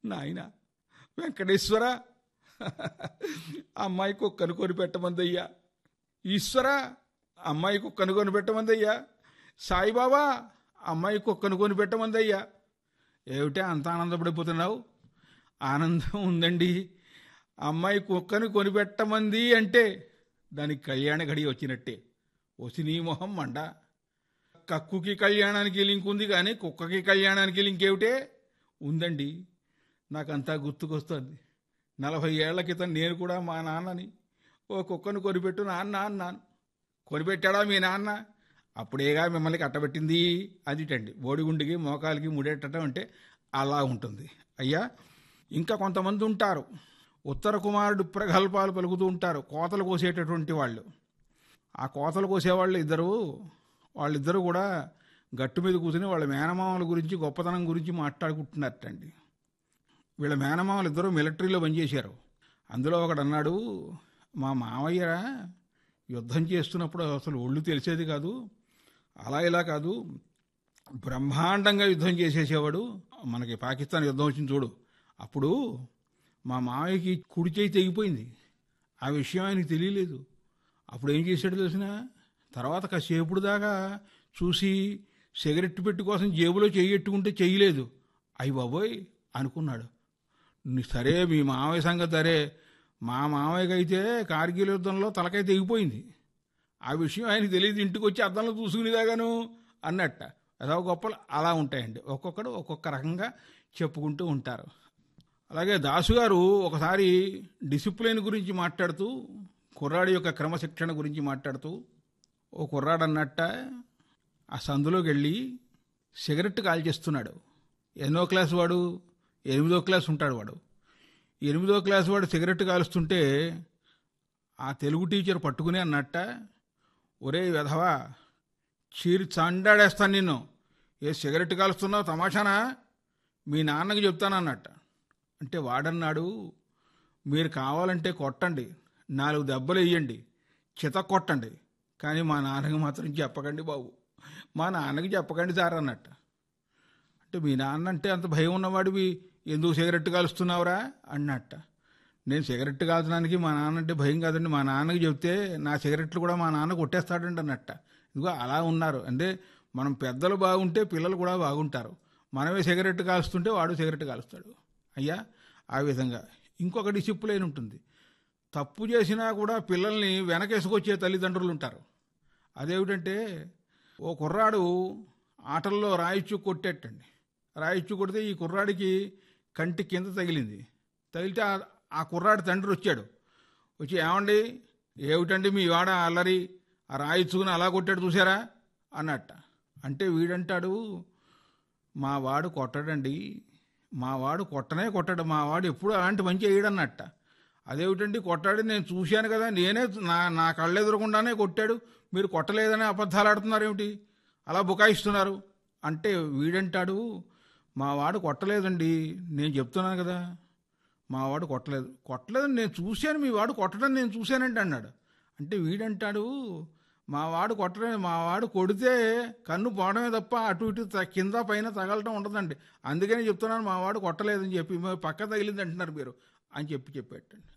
నాయన వెంకటేశ్వర అమ్మాయి కుక్కను కొని పెట్టమందయ్యా ఈశ్వర అమ్మాయి కుక్కను కొని పెట్టమందయ్యా సాయిబాబా అమ్మాయి కుక్కను కొని పెట్టమందయ్యా ఏమిటే అంత ఆనందపడిపోతున్నావు ఆనందం ఉందండి అమ్మాయి కుక్కను కొనిపెట్టమంది అంటే దానికి కళ్యాణ గడి వచ్చినట్టే వసినీ మొహం మండ కక్కుకి కళ్యాణానికి లింక్ ఉంది కానీ కుక్కకి కళ్యాణానికి లింక్ ఏమిటే ఉందండి నాకంతా గుర్తుకొస్తుంది నలభై ఏళ్ల క్రితం నేను కూడా మా నాన్నని ఓ కుక్కను కొనిపెట్టు నాన్న అన్నాను కొనిపెట్టాడా మీ నాన్న అప్పుడేగా మిమ్మల్ని కట్టబెట్టింది అదిటండి బోడిగుండికి మోకాలికి ముడేటటం అంటే అలా ఉంటుంది అయ్యా ఇంకా కొంతమంది ఉంటారు ఉత్తర కుమారుడు ప్రగల్భాలు పలుకుతూ ఉంటారు కోతలు కోసేటటువంటి వాళ్ళు ఆ కోతలు కోసేవాళ్ళు ఇద్దరు వాళ్ళిద్దరూ కూడా గట్టు మీద కూర్చుని వాళ్ళ మేనమామల గురించి గొప్పతనం గురించి మాట్లాడుకుంటున్నారటండి వీళ్ళ మేనమామలు ఇద్దరు మిలిటరీలో పనిచేశారు అందులో ఒకడు అన్నాడు మా మామయ్య యుద్ధం చేస్తున్నప్పుడు అసలు ఒళ్ళు తెలిసేది కాదు అలా ఇలా కాదు బ్రహ్మాండంగా యుద్ధం చేసేసేవాడు మనకి పాకిస్తాన్ యుద్ధం వచ్చింది చూడు అప్పుడు మా మామయ్యకి కుడి చేయి తెగిపోయింది ఆ విషయం ఆయనకి తెలియలేదు అప్పుడు ఏం చేశాడు తెలిసిన తర్వాత కాసేపుడు దాకా చూసి సిగరెట్ పెట్టి కోసం జేబులో చెయ్యెట్టుకుంటే చెయ్యలేదు అయ్యి బాబోయ్ అనుకున్నాడు ని- సరే మీ మామయ్య సంగతి సరే మా మామయ్యకి అయితే కార్గిల్ యుద్ధంలో తలకాయ తెగిపోయింది ఆ విషయం ఆయనకి తెలియదు ఇంటికి వచ్చి అద్దంలో చూసుకునేదాగాను అన్నట్ట అదో గొప్పలు అలా ఉంటాయండి ఒక్కొక్కడు ఒక్కొక్క రకంగా చెప్పుకుంటూ ఉంటారు అలాగే దాసు గారు ఒకసారి డిసిప్లిన్ గురించి మాట్లాడుతూ కుర్రాడి యొక్క క్రమశిక్షణ గురించి మాట్లాడుతూ ఓ కుర్రాడు అన్నట్ట ఆ సందులోకి వెళ్ళి సిగరెట్ కాల్చేస్తున్నాడు ఎన్నో క్లాస్ వాడు ఎనిమిదో క్లాస్ ఉంటాడు వాడు ఎనిమిదో క్లాస్ వాడు సిగరెట్ కాలుస్తుంటే ఆ తెలుగు టీచర్ పట్టుకుని అన్నట్ట ఒరే వెధవా చీరి చండాడేస్తాను నిన్ను ఏ సిగరెట్ కాలుస్తున్నావు తమాషానా మీ నాన్నకి చెప్తానన్నట్ట అంటే వాడన్నాడు మీరు కావాలంటే కొట్టండి నాలుగు దెబ్బలు వేయండి చిత కొట్టండి కానీ మా నాన్నకి మాత్రం చెప్పకండి బాబు మా నాన్నకి చెప్పకండి సార్ అన్నట్ట అంటే మీ నాన్న అంటే అంత భయం ఉన్నవాడివి ఎందుకు సిగరెట్ కాలుస్తున్నావురా అన్నట్ట నేను సిగరెట్ కాల్చడానికి మా నాన్న అంటే భయం కాదండి మా నాన్నకి చెప్తే నా సిగరెట్లు కూడా మా నాన్న కొట్టేస్తాడండి అన్నట్ట ఇదిగో అలా ఉన్నారు అంటే మనం పెద్దలు బాగుంటే పిల్లలు కూడా బాగుంటారు మనమే సిగరెట్ కాలుస్తుంటే వాడు సిగరెట్ కాలుస్తాడు అయ్యా ఆ విధంగా ఇంకొక డిసిప్లైన్ ఉంటుంది తప్పు చేసినా కూడా పిల్లల్ని వెనకేసుకొచ్చే తల్లిదండ్రులు ఉంటారు అదేమిటంటే ఓ కుర్రాడు ఆటల్లో రాయిచ్చు కొట్టేటండి రాయిచ్చు కొడితే ఈ కుర్రాడికి కంటి కింద తగిలింది తగిలితే ఆ- ఆ కుర్రాడి తండ్రి వచ్చాడు వచ్చి ఏమండి ఏమిటండి మీ వాడ అల్లరి ఆ రాయిచ్చుకుని అలా కొట్టాడు చూసారా అన్నట్ట అంటే వీడంటాడు మా వాడు కొట్టడండి మా వాడు కొట్టనే కొట్టాడు మా వాడు ఎప్పుడు అలాంటి మంచి వేయడన్నట్ట అదేమిటండి కొట్టాడు నేను చూశాను కదా నేనే నా నా కళ్ళెదురకుండానే కొట్టాడు మీరు కొట్టలేదని అబద్ధాలు ఆడుతున్నారు ఏమిటి అలా బుకాయిస్తున్నారు అంటే వీడంటాడు మా వాడు కొట్టలేదండి నేను చెప్తున్నాను కదా మా వాడు కొట్టలేదు కొట్టలేదని నేను చూశాను మీ వాడు కొట్టడం నేను చూశానండి అన్నాడు అంటే వీడంటాడు మా వాడు కొట్టలేదు మా వాడు కొడితే కన్ను పోవడమే తప్ప అటు ఇటు త- కింద పైన తగలటం ఉండదండి అందుకని చెప్తున్నాను మా వాడు కొట్టలేదని చెప్పి "మరి పక్క తగిలింది అంటున్నారు మీరు అని చెప్పి చెప్పేటండి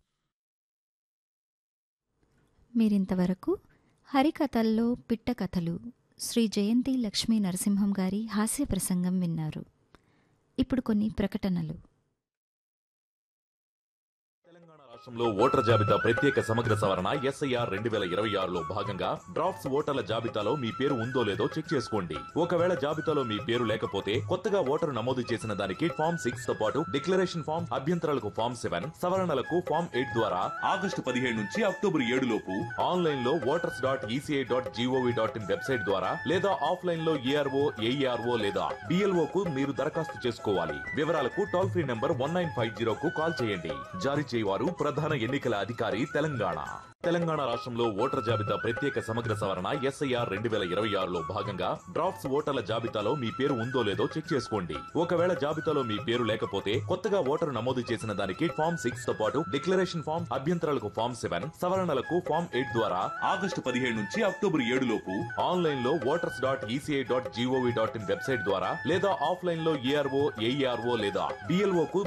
మీరింతవరకు హరికథల్లో పిట్ట కథలు శ్రీ జయంతి లక్ష్మీ నరసింహం గారి హాస్య ప్రసంగం విన్నారు ఇప్పుడు కొన్ని ప్రకటనలు తెలంగాణ రాష్ట్రంలో ఓటర్ల జాబితా ప్రత్యేక సమగ్ర సవరణ ఎస్ఐఆర్ రెండు వేల ఇరవై ఆరులో భాగంగా డ్రాఫ్ట్స్ ఓటర్ల జాబితాలో మీ పేరు ఉందో లేదో చెక్ చేసుకోండి ఒకవేళ జాబితాలో మీ పేరు లేకపోతే కొత్తగా ఓటరు నమోదు చేసిన దానికి ఫామ్ సిక్స్ తో పాటు డిక్లరేషన్ ఫామ్ అభ్యంతరాలకు ఫామ్ సెవెన్ సవరణలకు ఫామ్ ఎయిట్ ద్వారా ఆగస్టు పదిహేడు నుంచి అక్టోబర్ ఏడు లోపు ఆన్లైన్ లో voters dot ECI dot GOV dot in website ద్వారా లేదా ఆఫ్లైన్ లో ఏఆర్ఓ ఏఈఆర్ఓ లేదా డిఎల్ఓ కు మీరు దరఖాస్తు చేసుకోవాలి వివరాలకు toll free number one nine five zero కు కాల్ చేయండి జారీ చేయవారు ప్రధాన ఎన్నికల అధికారి తెలంగాణ తెలంగాణ రాష్ట్రంలో ఓటర్ జాబితా ప్రత్యేక సమగ్ర సవరణ ఎస్ఐఆర్ రెండు వేల ఇరవై ఆరులో భాగంగా డ్రాఫ్ట్స్ ఓటర్ల జాబితాలో మీ పేరు ఉందో లేదో చెక్ చేసుకోండి ఒకవేళ జాబితాలో మీ పేరు లేకపోతే కొత్తగా ఓటరు నమోదు చేసిన దానికి ఫామ్ సిక్స్ తో పాటు డిక్లరేషన్ ఫామ్ అభ్యంతరాలకు ఫామ్ సెవెన్ సవరణలకు ఫామ్ ఎయిట్ ద్వారా ఆగస్టు పదిహేడు నుంచి అక్టోబర్ ఏడు లోపు ఆన్లైన్ లో voters dot ECI dot GOV dot in website ద్వారా లేదా ఆఫ్లైన్ లో ఏఆర్ఓ ఏఈఆర్ఓ లేదా డిఎల్ఓ కు